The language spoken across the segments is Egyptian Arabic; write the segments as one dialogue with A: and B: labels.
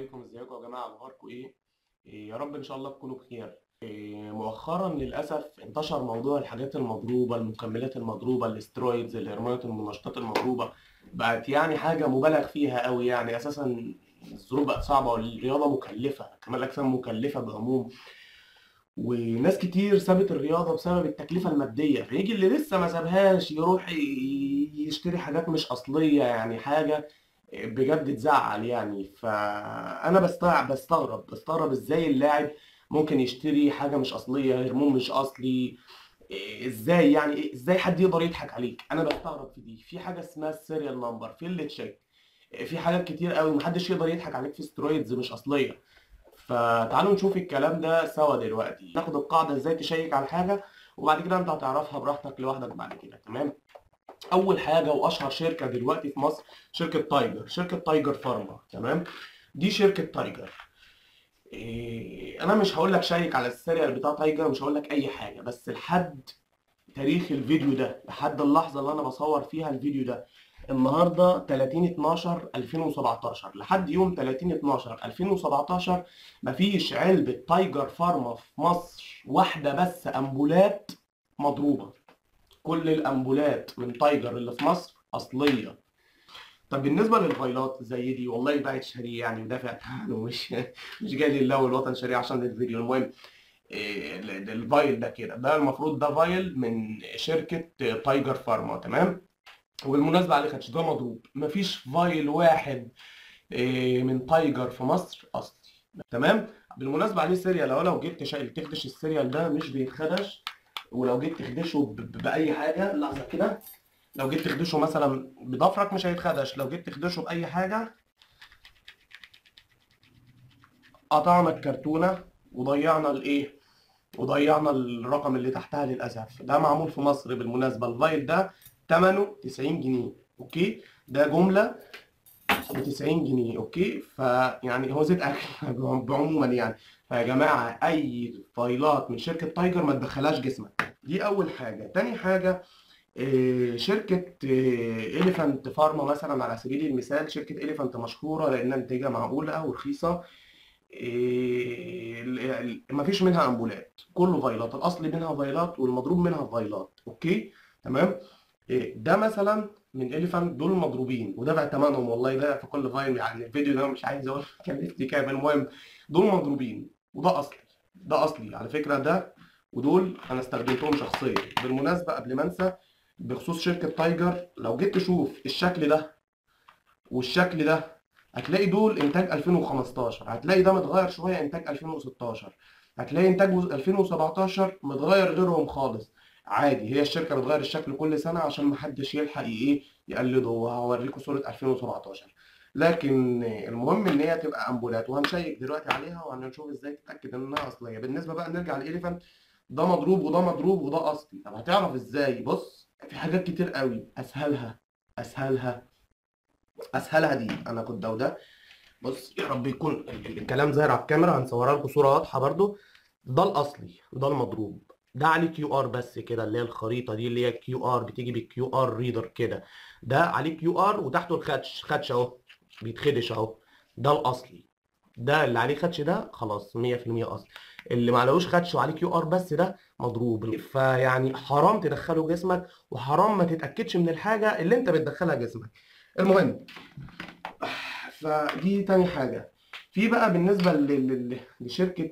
A: عليكم ازيكم يا جماعه اخباركم ايه إيه، يا رب ان شاء الله تكونوا بخير إيه، مؤخرا للاسف انتشر موضوع الحاجات المضروبه المكملات المضروبه الاسترويدز الهرمونات المنشطات المضروبه بقت يعني حاجه مبالغ فيها قوي يعني اساسا الظروف بقت صعبه والرياضه مكلفه كمال الاجسام مكلفه بعموم وناس كتير سابت الرياضه بسبب التكلفه الماديه فيجي اللي لسه ما سابهاش يروح ي- يشتري حاجات مش اصليه يعني حاجه بجد تزعل يعني فانا بستغرب بستغرب بستغرب ازاي اللاعب ممكن يشتري حاجه مش اصليه هرمون مش اصلي إيه، ازاي يعني إيه، ازاي حد يقدر يضحك عليك انا بستغرب في دي في حاجه اسمها السيريال نمبر في اللي تشيك في حاجات كتير قوي محدش يقدر يضحك عليك في سترويدز مش اصليه فتعالوا نشوف الكلام ده سوا دلوقتي ناخد القاعده ازاي تشيك على حاجه وبعد كده انت هتعرفها براحتك لوحدك بعد كده تمام اول حاجه واشهر شركه دلوقتي في مصر شركه تايجر شركه تايجر فارما تمام دي شركه تايجر إيه انا مش هقول لك شيك على السيريال بتاع تايجر مش هقول لك اي حاجه بس لحد تاريخ الفيديو ده لحد اللحظه اللي انا بصور فيها الفيديو ده النهارده 30 12 2017 لحد يوم 30 12 2017 مفيش علبه تايجر فارما في مصر واحده بس امبولات مضروبه كل الامبولات من تايجر اللي في مصر اصليه طب بالنسبه للفايلات زي دي والله بقت شاريه يعني ودافع ثمنه مش مش جاي لله والوطن شاريه عشان الفيديو المهم إيه، ال- ال- الفايل ده كده ده المفروض ده فايل من شركه تايجر فارما تمام وبالمناسبه عليه خدش ده مضروب مفيش فايل واحد إيه، من تايجر في مصر اصلي تمام بالمناسبه عليه سيريال اهو لو جيت تش- تخدش السيريال ده مش بيتخدش ولو جيت تخدشه ب- ب- باي حاجه لحظه كده لو جيت تخدشه مثلا بضفرك مش هيتخدش لو جيت تخدشه باي حاجه قطعنا الكرتونه وضيعنا الايه وضيعنا الرقم اللي تحتها للاسف ده معمول في مصر بالمناسبه الفايل ده ثمنه 90 جنيه اوكي ده جمله ب 90 جنيه اوكي فيعني هو زيت اكل بعموما يعني فيا جماعه اي فايلات من شركه تايجر ما تدخلهاش جسمك دي اول حاجه تاني حاجه إيه، شركة إليفانت فارما مثلا على سبيل المثال شركة إليفانت مشهورة لأنها إنتاجها معقولة ورخيصة إيه، ال- ال- مفيش منها أمبولات كله فايلات الأصل منها فايلات والمضروب منها فايلات أوكي تمام إيه، ده مثلا من إليفانت دول مضروبين ودافع ثمنهم والله ده في كل فايل يعني الفيديو ده مش عايز أقول كلفتني كام المهم دول مضروبين وده أصلي ده أصلي على فكرة ده ودول أنا استخدمتهم شخصيا بالمناسبة قبل ما أنسى بخصوص شركة تايجر لو جيت تشوف الشكل ده والشكل ده هتلاقي دول انتاج 2015 هتلاقي ده متغير شوية انتاج 2016 هتلاقي انتاج 2017 متغير غيرهم خالص عادي هي الشركة بتغير الشكل كل سنة عشان محدش يلحق ايه يقلده وهوريكم صورة 2017 لكن المهم ان هي تبقى امبولات وهنشيك دلوقتي عليها وهنشوف ازاي تتاكد انها اصليه بالنسبه بقى نرجع للإليفانت ده مضروب وده مضروب وده اصلي طب هتعرف ازاي بص في حاجات كتير قوي اسهلها اسهلها اسهلها دي انا كنت ده وده بص يا رب يكون ال- ال- الكلام ظاهر على الكاميرا هنصورها لكم صوره واضحه برضو ده الاصلي ده المضروب ده عليه كيو ار بس كده اللي هي الخريطه دي اللي هي كيو ار بتيجي بالكيو ار ريدر كده ده عليه كيو ار وتحته الخدش خدش اهو بيتخدش اهو ده الاصلي ده اللي عليه خدش ده خلاص 100% اصلي اللي ما عليهوش خدش وعليه كيو ار بس ده مضروب فيعني حرام تدخله جسمك وحرام ما تتاكدش من الحاجه اللي انت بتدخلها جسمك المهم فدي تاني حاجه في بقى بالنسبه ل- ل- لشركه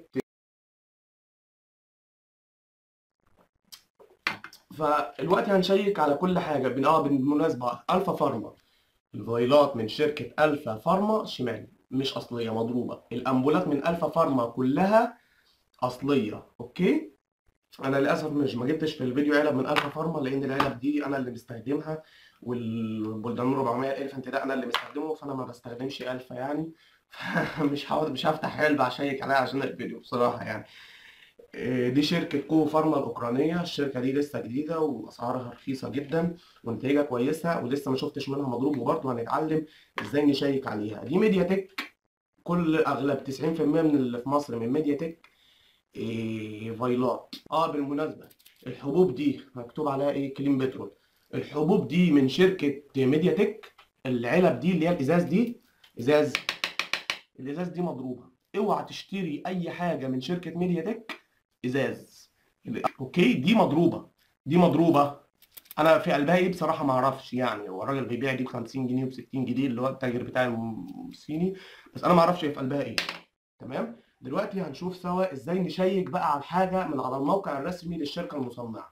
A: فالوقت هنشيك على كل حاجه بن- اه بالمناسبه الفا فارما الفايلات من شركه الفا فارما شمال مش اصليه مضروبه الامبولات من الفا فارما كلها اصليه اوكي انا للاسف مش ما جبتش في الفيديو علب من الفا فارما لان العلب دي انا اللي مستخدمها والبلدان 400 الفنت ده انا اللي مستخدمه فانا ما بستخدمش الفا يعني مش هقعد مش هفتح علبه اشيك عليها عشان الفيديو بصراحه يعني إيه، دي شركة كو فارما الأوكرانية الشركة دي لسه جديدة وأسعارها رخيصة جدا وإنتاجها كويسة ولسه ما شفتش منها مضروب وبرضه هنتعلم إزاي نشيك عليها دي ميديا تك كل أغلب 90% من اللي في مصر من ميديا تك إيه فايلات اه بالمناسبة الحبوب دي مكتوب عليها ايه كلين بترول الحبوب دي من شركة ميديا تك العلب دي اللي هي الازاز دي ازاز الازاز دي مضروبه اوعى تشتري اي حاجه من شركه ميديا تك ازاز اوكي دي مضروبه دي مضروبه انا في قلبها ايه بصراحه ما اعرفش يعني هو الراجل بيبيع دي ب 50 جنيه وب 60 جنيه اللي هو التاجر بتاعي الصيني بس انا ما اعرفش هي في قلبها ايه تمام دلوقتي هنشوف سوا ازاي نشيك بقى على الحاجه من على الموقع الرسمي للشركه المصنعه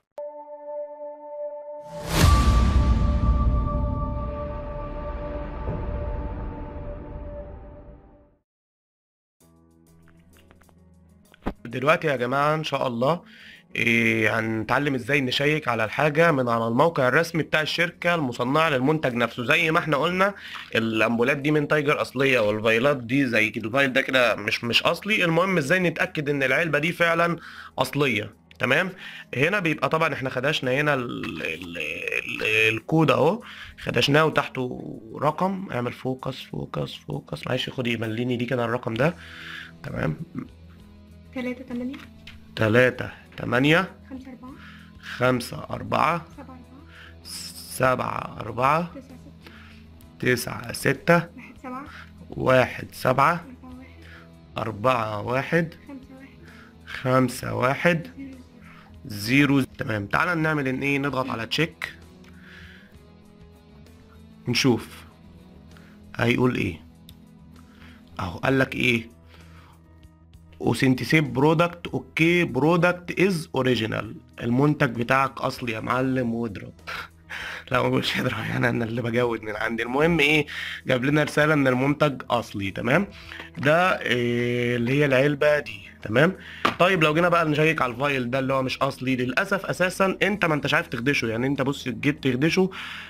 A: دلوقتي يا جماعة إن شاء الله إيه هنتعلم ازاي نشيك على الحاجة من على الموقع الرسمي بتاع الشركة المصنعة للمنتج نفسه زي ما احنا قلنا الأمبولات دي من تايجر أصلية والفايلات دي زي كده الفايل ده كده مش مش أصلي المهم ازاي نتأكد إن العلبة دي فعلا أصلية تمام هنا بيبقى طبعا احنا خدشنا هنا ال ال ال الكود اهو خدشناه وتحته رقم اعمل فوكس فوكس فوكس معلش خدي مليني دي كده الرقم ده تمام
B: تلاتة تمانية
A: تلاتة تمانية
B: خمسة أربعة
A: خمسة أربعة
B: سبعة أربعة
A: سبعة أربعة
B: تسعة ستة
A: تسعة ستة
B: واحد سبعة
A: واحد سبعة
B: أربعة واحد
A: أربعة واحد
B: خمسة واحد
A: خمسة واحد
B: زيرو
A: زيرو تمام تعالى نعمل ان ايه نضغط على تشيك نشوف هيقول ايه اهو قال لك ايه اوثنتيسيت برودكت اوكي برودكت از اوريجينال المنتج بتاعك اصلي يا معلم واضرب لا ما بقولش اضرب يعني انا اللي بجود من عندي المهم ايه جاب لنا رساله ان المنتج اصلي تمام ده إيه اللي هي العلبه دي تمام طيب لو جينا بقى نشيك على الفايل ده اللي هو مش اصلي للاسف اساسا انت ما انتش عارف تخدشه يعني انت بص جيت تخدشه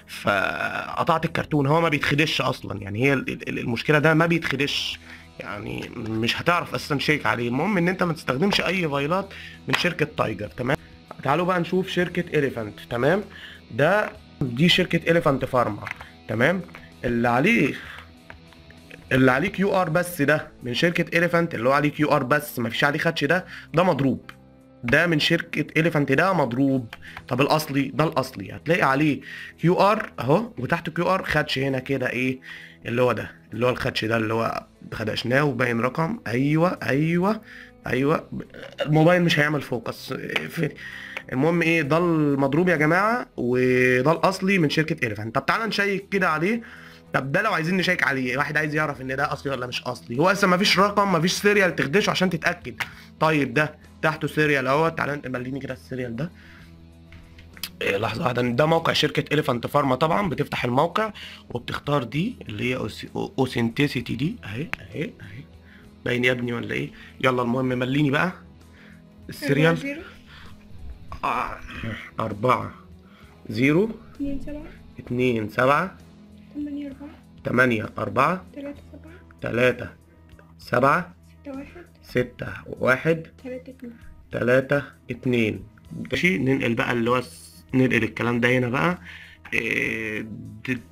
A: فقطعت الكرتون هو ما بيتخدش اصلا يعني هي ال- ال- المشكله ده ما بيتخدش يعني مش هتعرف اساسا تشيك عليه المهم ان انت ما تستخدمش اي فايلات من شركه تايجر تمام تعالوا بقى نشوف شركه اليفانت تمام ده دي شركه اليفانت فارما تمام اللي عليه اللي عليه كيو ار بس ده من شركه اليفانت اللي هو عليه كيو ار بس مفيش عليه خدش ده ده مضروب ده من شركه اليفانت ده مضروب طب الاصلي ده الاصلي هتلاقي عليه كيو ار اهو وتحت كيو ار خدش هنا كده ايه اللي هو ده اللي هو الخدش ده اللي هو خدشناه وباين رقم ايوه ايوه ايوه الموبايل مش هيعمل فوكس في- المهم ايه ده المضروب يا جماعه وده الاصلي من شركه اليفانت طب تعالى نشيك كده عليه طب ده لو عايزين نشيك عليه واحد عايز يعرف ان ده اصلي ولا مش اصلي هو اصلا مفيش رقم مفيش سيريال تخدشه عشان تتاكد طيب ده تحته سيريال اهو تعالى مليني كده السيريال ده إيه، لحظة واحدة ده موقع شركة إليفانت فارما طبعا بتفتح الموقع وبتختار دي اللي هي اوثنتيسيتي دي اهي اهي اهي باين يا ابني ولا ايه يلا المهم مليني بقى السيريال
B: زيرو
A: آه، أربعة زيرو
B: اتنين سبعة
A: اتنين سبعة
B: تمانية أربعة
A: تمانية أربعة
B: تلاتة سبعة
A: تلاتة سبعة
B: ستة واحد
A: ستة واحد
B: تلاتة اتنين
A: تلاتة اتنين ماشي ننقل بقى اللي هو الس- ننقل الكلام ده هنا بقى إيه، د- د-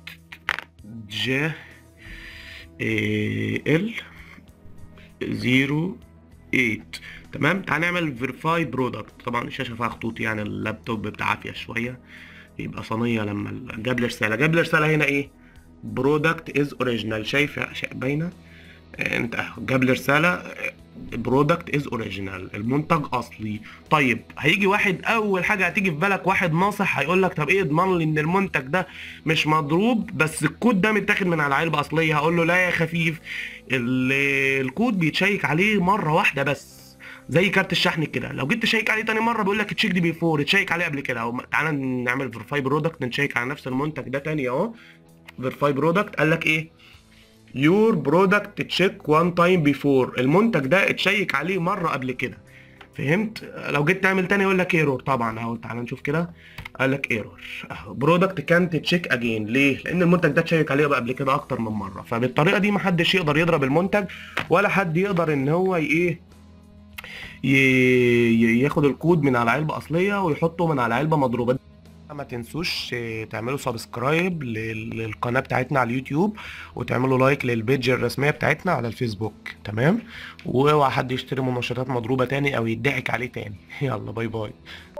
A: ج إيه، ال زيرو ايت تمام تعال نعمل فيريفاي برودكت طبعا الشاشه فيها خطوط يعني اللابتوب بتاع عافيه شويه يبقى صينيه لما ال- جاب لي رساله جاب لي رساله هنا ايه برودكت از اوريجينال شايف شا- باينه آه، انت أهو، جاب لي رساله برودكت از اوريجينال المنتج اصلي طيب هيجي واحد اول حاجه هتيجي في بالك واحد ناصح هيقول لك طب ايه اضمن لي ان المنتج ده مش مضروب بس الكود ده متاخد من على علبه اصليه هقول له لا يا خفيف ال- الكود بيتشيك عليه مره واحده بس زي كارت الشحن كده لو جيت تشيك عليه تاني مره بيقول لك تشيك دي بيفور تشيك عليه قبل كده أو تعالى نعمل فيرفاي برودكت نشيك على نفس المنتج ده تاني اهو فيرفاي برودكت قال لك ايه يور برودكت تشيك وان تايم بيفور المنتج ده اتشيك عليه مره قبل كده فهمت لو جيت تعمل تاني يقول لك ايرور طبعا اهو تعالى نشوف كده قال لك ايرور اهو برودكت كانت تشيك اجين ليه لان المنتج ده اتشيك عليه بقى قبل كده اكتر من مره فبالطريقه دي محدش يقدر يضرب المنتج ولا حد يقدر ان هو ي- ايه ي- ي- ياخد الكود من على علبه اصليه ويحطه من على علبه مضروبه ما تنسوش آه، تعملوا سبسكرايب لل- للقناه بتاعتنا على اليوتيوب وتعملوا لايك للبيج الرسميه بتاعتنا على الفيسبوك تمام واوعى حد يشتري منشطات مضروبه تاني او يضحك عليه تاني يلا باي باي